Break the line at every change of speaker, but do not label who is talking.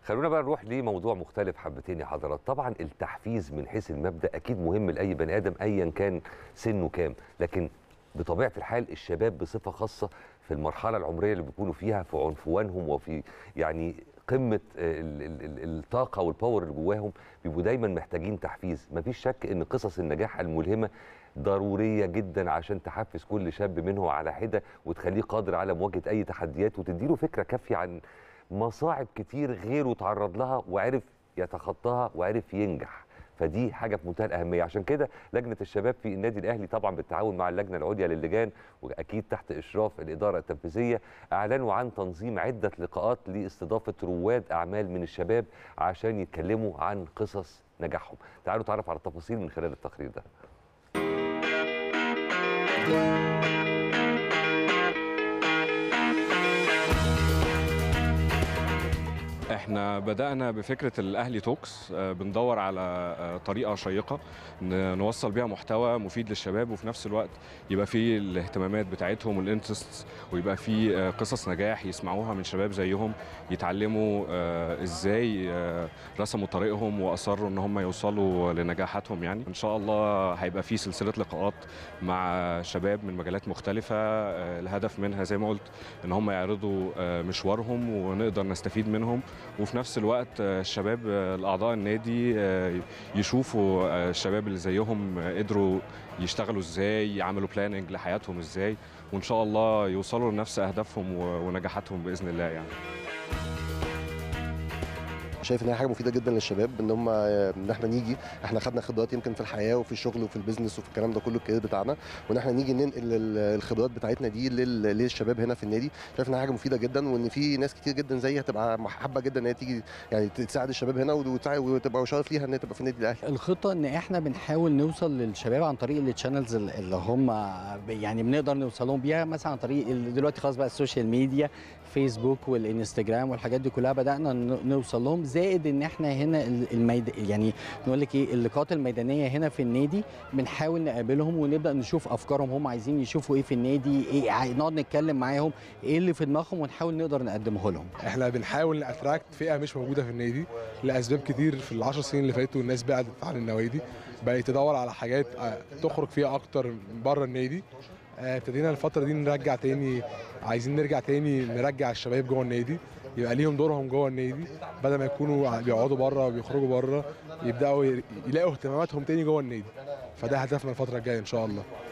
خلونا بقى نروح لموضوع مختلف حبتين يا حضرات طبعا التحفيز من حيث المبدا اكيد مهم لاي بني ادم ايا كان سنه كام لكن بطبيعه الحال الشباب بصفه خاصه في المرحله العمريه اللي بيكونوا فيها في عنفوانهم وفي يعني قمه ال- ال- ال- الطاقه والباور اللي جواهم بيبقوا دايما محتاجين تحفيز مفيش شك ان قصص النجاح الملهمه ضروريه جدا عشان تحفز كل شاب منهم على حده وتخليه قادر على مواجهه اي تحديات وتديله فكره كافيه عن مصاعب كتير غيره تعرض لها وعرف يتخطاها وعرف ينجح فدي حاجه في منتهى الاهميه عشان كده لجنه الشباب في النادي الاهلي طبعا بالتعاون مع اللجنه العليا للجان واكيد تحت اشراف الاداره التنفيذيه اعلنوا عن تنظيم عده لقاءات لاستضافه رواد اعمال من الشباب عشان يتكلموا عن قصص نجاحهم تعالوا نتعرف على التفاصيل من خلال التقرير ده
احنا بدأنا بفكرة الأهلي توكس آه، بندور على آه، طريقة شيقة ن- نوصل بيها محتوى مفيد للشباب وفي نفس الوقت يبقى فيه الاهتمامات بتاعتهم والانترستس ويبقى فيه آه، قصص نجاح يسمعوها من شباب زيهم يتعلموا آه، ازاي آه، رسموا طريقهم واصروا ان هم يوصلوا لنجاحاتهم يعني ان شاء الله هيبقى فيه سلسلة لقاءات مع شباب من مجالات مختلفة آه، الهدف منها زي ما قلت ان هم يعرضوا آه، مشوارهم ونقدر نستفيد منهم وفي نفس الوقت آه، الشباب آه، الاعضاء النادي آه، يشوفوا آه، الشباب اللي زيهم آه، قدروا يشتغلوا ازاي يعملوا بلاننج لحياتهم ازاي وان شاء الله يوصلوا لنفس اهدافهم و- ونجاحاتهم باذن الله يعني
شايف ان هي حاجه مفيده جدا للشباب ان هم ان احنا نيجي احنا خدنا خبرات يمكن في الحياه وفي الشغل وفي البيزنس وفي الكلام ده كله الكارير بتاعنا وان احنا نيجي ننقل ال- الخبرات بتاعتنا دي لل- للشباب هنا في النادي شايف انها حاجه مفيده جدا وان في ناس كتير جدا زيي هتبقى حابه جدا ان هي تيجي يعني تساعد الشباب هنا وتساعد- وتبقى شرف ليها ان هي تبقى في النادي الاهلي
الخطه ان احنا بنحاول نوصل للشباب عن طريق التشانلز اللي هم يعني بنقدر نوصل لهم بيها مثلا عن طريق ال- دلوقتي خلاص بقى السوشيال ميديا فيسبوك والانستجرام والحاجات دي كلها بدانا ن- نوصل لهم زائد ان احنا هنا ال- الميد يعني نقول لك ايه اللقاءات الميدانيه هنا في النادي بنحاول نقابلهم ونبدا نشوف افكارهم هم عايزين يشوفوا ايه في النادي ايه عاي- نقعد نتكلم معاهم ايه اللي في دماغهم ونحاول نقدر نقدمه لهم
احنا بنحاول ناتراكت فئه مش موجوده في النادي لاسباب كتير في العشر سنين اللي فاتوا الناس بعدت عن النوادي بقت تدور على حاجات آه، تخرج فيها اكتر من بره النادي آه، ابتدينا الفتره دي نرجع تاني عايزين نرجع تاني نرجع الشباب جوه النادي يبقى ليهم دورهم جوه النادي بدل ما يكونوا بيقعدوا بره وبيخرجوا بره يبداوا ي- يلاقوا اهتماماتهم تاني جوه النادي فده هدفنا الفتره الجايه ان شاء الله